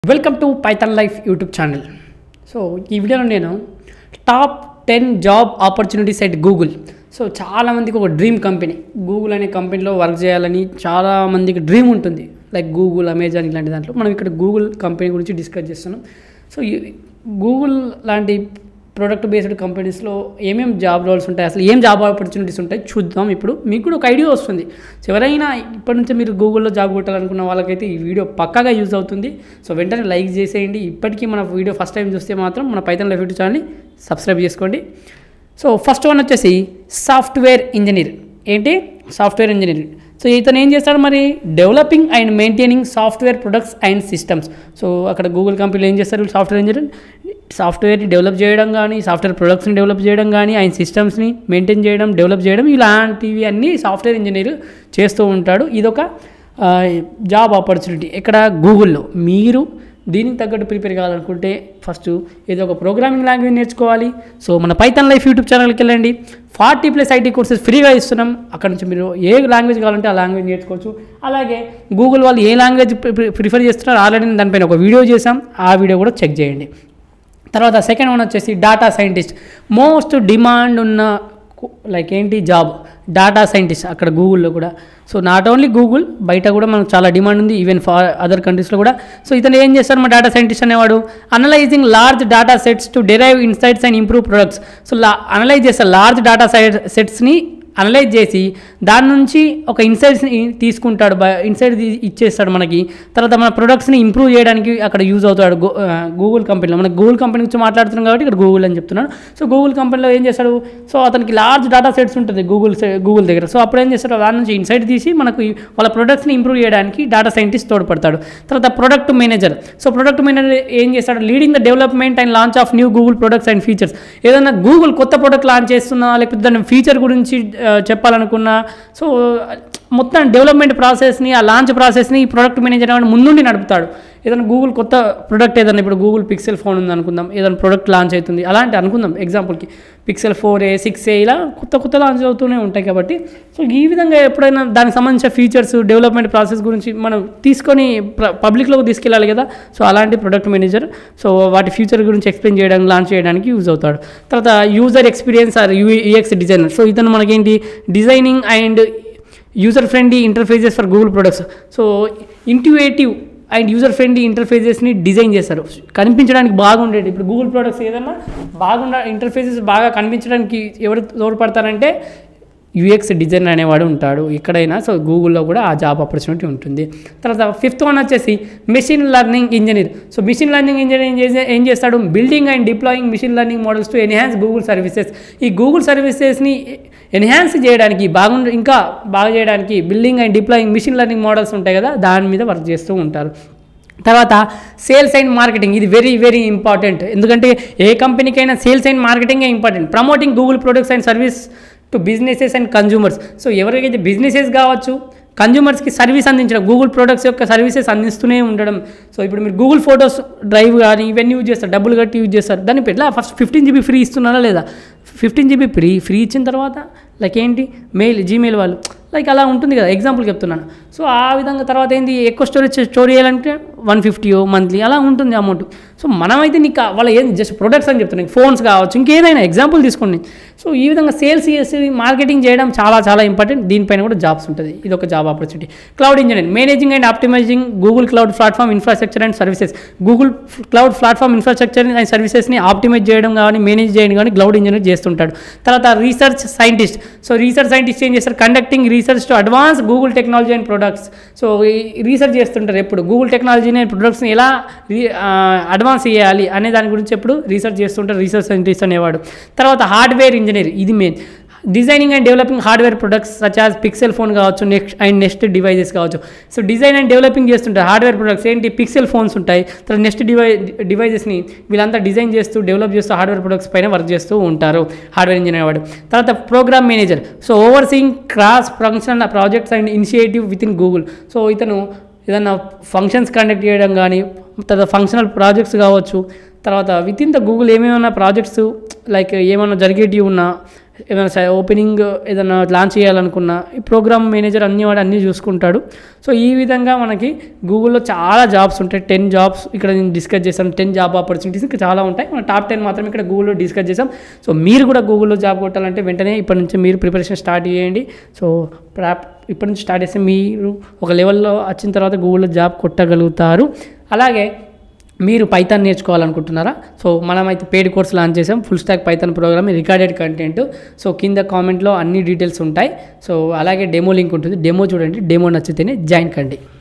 welcome to python life YouTube channel so ఈ వీడియోలో నేను top ten job opportunities at Google so చాలామందికి ఒక డ్రీమ్ కంపెనీ గూగుల్ అనే కంపెనీలో వర్క్ చేయాలని చాలా మందికి డ్రీమ్ ఉంటుంది లైక్ గూగుల్ అమెజాన్ ఇలాంటి దాంట్లో మనం ఇక్కడ గూగుల్ కంపెనీ గురించి డిస్కస్ చేస్తున్నాం సో ఈ గూగుల్ లాంటి ప్రొడక్ట్ బేస్డ్ కంపెనీస్లో ఏమేమి జాబ్ రోల్స్ ఉంటాయి అసలు ఏం జాబ్ ఆపర్చునిటీస్ ఉంటాయి చూద్దాం ఇప్పుడు మీకు కూడా ఒక ఐడియా వస్తుంది సో ఎవరైనా ఇప్పటి నుంచి మీరు గూగుల్లో జాబ్ కొట్టాలనుకున్న వాళ్ళకైతే ఈ వీడియో పక్కాగా యూజ్ అవుతుంది సో వెంటనే లైక్ చేసేయండి ఇప్పటికీ మన వీడియో ఫస్ట్ టైం చూస్తే మాత్రం మన పైతన్ లైఫ్ యూట్యూబ్ ఛానల్ని సబ్స్క్రైబ్ చేసుకోండి సో ఫస్ట్ వన్ వచ్చేసి సాఫ్ట్వేర్ ఇంజనీర్ ఏంటి సాఫ్ట్వేర్ ఇంజనీర్ సో ఇతను ఏం చేస్తాడు మరి developing and maintaining software products and systems so అక్కడ గూగుల్ కంపెనీలో ఏం చేస్తారు సాఫ్ట్వేర్ ఇంజనీర్ సాఫ్ట్వేర్ని డెవలప్ చేయడం కానీ సాఫ్ట్వేర్ ప్రొడక్ట్స్ని డెవలప్ చేయడం కానీ ఆయన సిస్టమ్స్ని మెయింటైన్ చేయడం డెవలప్ చేయడం ఇలాంటివి అన్నీ సాఫ్ట్వేర్ ఇంజనీర్ చేస్తూ ఉంటాడు ఇదొక ఆ, జాబ్ ఆపర్చునిటీ ఇక్కడ గూగుల్లో మీరు దీనికి తగ్గట్టు ప్రిపేర్ కావాలనుకుంటే ఫస్ట్ ఏదో ఒక ప్రోగ్రామింగ్ లాంగ్వేజ్ నేర్చుకోవాలి సో మన పైథాన్ లైఫ్ యూట్యూబ్ ఛానల్కి వెళ్ళండి ఫార్టీ ప్లస్ ఐటీ కోర్సెస్ ఫ్రీగా ఇస్తున్నాం అక్కడ నుంచి మీరు ఏ లాంగ్వేజ్ కావాలంటే ఆ లాంగ్వేజ్ నేర్చుకోవచ్చు అలాగే గూగుల్ వాళ్ళు ఏ లాంగ్వేజ్ ప్రిఫర్ చేస్తున్నారో ఆల్రెడీ నేను దానిపైన ఒక వీడియో చేసాం ఆ వీడియో కూడా చెక్ చేయండి తర్వాత సెకండ్ వన్ వచ్చేసి డాటా సైంటిస్ట్ మోస్ట్ డిమాండ్ ఉన్న లైక్ ఏంటి జాబ్ డాటా సైంటిస్ట్ అక్కడ గూగుల్లో కూడా సో నాట్ ఓన్లీ గూగుల్ బయట కూడా మనకు చాలా డిమాండ్ ఉంది ఈవెన్ ఫార్ అదర్ కంట్రీస్లో కూడా సో ఇతను ఏం చేస్తారు మా డేటా సైంటిస్ట్ అనేవాడు analyzing large data sets to derive insights and improve products so లా అనలైజ్ చేస్తారు లార్జ్ డేటా సైట్ సెట్స్ని అనలైజ్ చేసి దాని నుంచి ఒక ఇన్సైట్స్ని తీసుకుంటాడు ఇన్సైట్ ఇచ్చేస్తాడు మనకి తర్వాత మన ప్రొడక్ట్స్ని ఇంప్రూవ్ చేయడానికి అక్కడ యూజ్ అవుతాడు గూ- ఆ, గూగుల్ కంపెనీలో మన గూగుల్ కంపెనీ గురించి మాట్లాడుతున్నాం కాబట్టి ఇక్కడ గూగుల్ అని చెప్తున్నాడు సో గూగుల్ కంపెనీలో ఏం చేస్తాడు సో అతనికి లార్జ్ డేటా సెట్స్ ఉంటుంది గూగుల్ సై- గూగుల్ దగ్గర సో అప్పుడు ఏం చేస్తాడు దాని నుంచి ఇన్సైట్ తీసి మనకు ఈ- వాళ్ళ ప్రొడక్ట్స్ని ఇంప్రూవ్ చేయడానికి డేటా సైంటిస్ట్ తోడ్పడతాడు తర్వాత product manager so product manager ఏం చేస్తాడు leading the development and launch of new Google products and features ఏదైనా గూగుల్ కొత్త ప్రొడక్ట్ లాంచ్ చేస్తున్నా లేకపోతే దాని ఫీచర్ గురించి ఆ, చెప్పాలనుకున్నా సో మొత్తం డెవలప్మెంట్ ప్రాసెస్ని ఆ లాంచ్ ప్రాసెస్ని ఈ ప్రొడక్ట్ మేనేజర్ అనేవాడు ముందుండి నడుపుతాడు ఏదైనా గూగుల్ కొత్త ప్రొడక్ట్ ఏదైనా ఇప్పుడు గూగుల్ పిక్సెల్ ఫోన్ ఉంది అనుకుందాం ఏదైనా ప్రొడక్ట్ లాంచ్ అవుతుంది అలాంటి అనుకుందాం ఎగ్జాంపుల్కి pixel four A six A ఇలా కొత్త కొత్త లాంచ్ అవుతూనే ఉంటాయి కాబట్టి సో ఈ విధంగా ఎప్పుడైనా దానికి సంబంధించిన ఫీచర్స్ డెవలప్మెంట్ ప్రాసెస్ గురించి మనం తీసుకొని పబ్లిక్లోకి తీసుకెళ్ళాలి కదా సో అలాంటి ప్రొడక్ట్ మేనేజర్ సో వాటి ఫ్యూచర్ గురించి ఎక్స్ప్లెయిన్ చేయడానికి లాంచ్ చేయడానికి యూజ్ అవుతాడు తర్వాత user experience or UX designer so ఇతను మనకేంటి designing and user friendly interfaces for Google products so intuitive and user friendly ఇంటర్ఫేసెస్ని డిజైన్ చేస్తారు కనిపించడానికి బాగుండేది ఇప్పుడు గూగుల్ ప్రొడక్ట్స్ ఏదన్నా బాగుండ ఇంటర్ఫేసెస్ బాగా కనిపించడానికి ఎవరు తోడ్పడతారంటే యూఎక్స్ డిజైనర్ అనేవాడు ఉంటాడు ఎక్కడైనా సో గూగుల్లో కూడా ఆ జాబ్ ఆపర్చునిటీ ఉంటుంది తర్వాత ఫిఫ్త్ వన్ వచ్చేసి machine learning engineer so machine learning engineer ఏం చేసే ఏం చేస్తాడు building and deploying machine learning models to enhance Google services ఈ గూగుల్ సర్వీసెస్ని ఎన్హాన్స్ చేయడానికి బాగుండ ఇంకా బాగా చేయడానికి building and deploying machine learning models ఉంటాయి కదా దాని మీద వర్క్ చేస్తూ ఉంటారు తర్వాత సేల్స్ అండ్ మార్కెటింగ్ ఇది వెరీ వెరీ ఇంపార్టెంట్ ఎందుకంటే ఏ కంపెనీకైనా సేల్స్ అండ్ మార్కెటింగే important promoting Google products and service to businesses and consumers so ఎవరికైతే బిజినెసెస్ కావచ్చు కన్జ్యూమర్స్కి సర్వీస్ అందించడం గూగుల్ ప్రొడక్ట్స్ యొక్క సర్వీసెస్ అందిస్తూనే ఉండడం సో ఇప్పుడు మీరు గూగుల్ ఫొటోస్ డ్రైవ్ కానీ ఇవన్నీ యూజ్ చేస్తారు డబ్బులు కట్టి యూజ్ చేస్తారు దాన్ని ఎట్లా ఫస్ట్ ఫిఫ్టీన్ జీబీ ఫ్రీ ఇస్తున్నారా లేదా ఫిఫ్టీన్ జీబీ ఫ్రీ ఫ్రీ ఇచ్చిన తర్వాత లైక్ ఏంటి మెయిల్ జీమెయిల్ వాళ్ళు లైక్ అలా ఉంటుంది కదా ఎగ్జాంపుల్ చెప్తున్నాను సో ఆ విధంగా తర్వాత ఏంది ఎక్కువ స్టోరేజ్ స్టోర్ చేయాలంటే వన్ ఫిఫ్టీయో మంత్లీ అలా ఉంటుంది అమౌంట్ సో మనమైతే నీకు కా- వాళ్ళ ఏం జస్ట్ ప్రొడక్ట్స్ అని చెప్తున్నాయి ఫోన్స్ కావచ్చు ఇంకేదైనా ఎగ్జాంపుల్ తీసుకోండి సో ఈ విధంగా సేల్స్ చేసి మార్కెటింగ్ చేయడం చాలా చాలా ఇంపార్టెంట్ దీనిపైన కూడా జాబ్స్ ఉంటుంది ఇది ఒక job opportunity cloud engineering managing and optimizing Google cloud platform infrastructure and services Google cloud platform infrastructure and సర్వీసెస్ని ఆప్టిమైజ్ చేయడం కానీ మేనేజ్ చేయడం కానీ క్లౌడ్ ఇంజనీర్ చేస్తుంటాడు తర్వాత research scientist so research scientist ఏం చేస్తారు conducting research to advance Google technology and products so research చేస్తుంటారు ఎప్పుడు గూగుల్ టెక్నాలజీని అండ్ ప్రొడక్ట్స్ని ఎలా అడ్వాన్స్ చేయాలి అనే దాని గురించి ఎప్పుడు రీసెర్చ్ చేస్తుంటారు రీసెర్చ్ సైంటిస్ట్ అనేవాడు తర్వాత హార్డ్వేర్ ఇంజనీర్ ఇది main designing and developing hardware products such as Pixel phone కావచ్చు నెక్స్ట్ అండ్ నెక్స్ట్ డివైజెస్ కావచ్చు సో డిజైన్ అండ్ డెవలపింగ్ చేస్తుంటారు హార్డ్వేర్ ప్రొడక్ట్స్ ఏంటి పిక్సెల్ ఫోన్స్ ఉంటాయి తర్వాత నెక్స్ట్ డివై డివైజెస్ని వీళ్ళంతా డిజైన్ చేస్తూ డెవలప్ చేస్తూ హార్డ్వేర్ ప్రొడక్ట్స్ పైన వర్క్ చేస్తూ ఉంటారు హార్డ్వేర్ ఇంజనీర్ వాడు తర్వాత program manager so overseeing cross functional projects and initiative within Google so ఇతను ఏదైనా ఫంక్షన్స్ కండక్ట్ చేయడం కానీ తర్వాత ఫంక్షనల్ ప్రాజెక్ట్స్ కావచ్చు తర్వాత విత్ ఇన్ ద గూగుల్ ఏమేమైనా ప్రాజెక్ట్స్ లైక్ ఏమైనా జరిగేటివి ఉన్నా ఏదైనా ఓపెనింగ్ ఏదైనా లాంచ్ చేయాలనుకున్నా ఈ ప్రోగ్రామ్ మేనేజర్ అన్ని వాడు అన్నీ చూసుకుంటాడు సో ఈ విధంగా మనకి గూగుల్లో చాలా జాబ్స్ ఉంటాయి టెన్ జాబ్స్ ఇక్కడ నేను డిస్కస్ చేశాను టెన్ జాబ్ ఆపర్చునిటీస్ ఇంకా చాలా ఉంటాయి మన టాప్ టెన్ మాత్రం ఇక్కడ గూగుల్లో డిస్కస్ చేసాం సో మీరు కూడా గూగుల్లో జాబ్ కొట్టాలంటే వెంటనే ఇప్పటి నుంచి మీరు ప్రిపరేషన్ స్టార్ట్ చేయండి సో ప్రాప్ ఇప్పటి నుంచి స్టార్ట్ చేస్తే మీరు ఒక లెవెల్లో వచ్చిన తర్వాత గూగుల్లో జాబ్ కొట్టగలుగుతారు అలాగే మీరు పైథాన్ నేర్చుకోవాలనుకుంటున్నారా సో మనమైతే పేడ్ కోర్స్ లాంచ్ చేసాం full stack Python program recorded content so కింద కామెంట్లో అన్ని డీటెయిల్స్ ఉంటాయి సో అలాగే డెమో లింక్ ఉంటుంది డెమో చూడండి డెమో నచ్చితేనే జాయిన్ కండి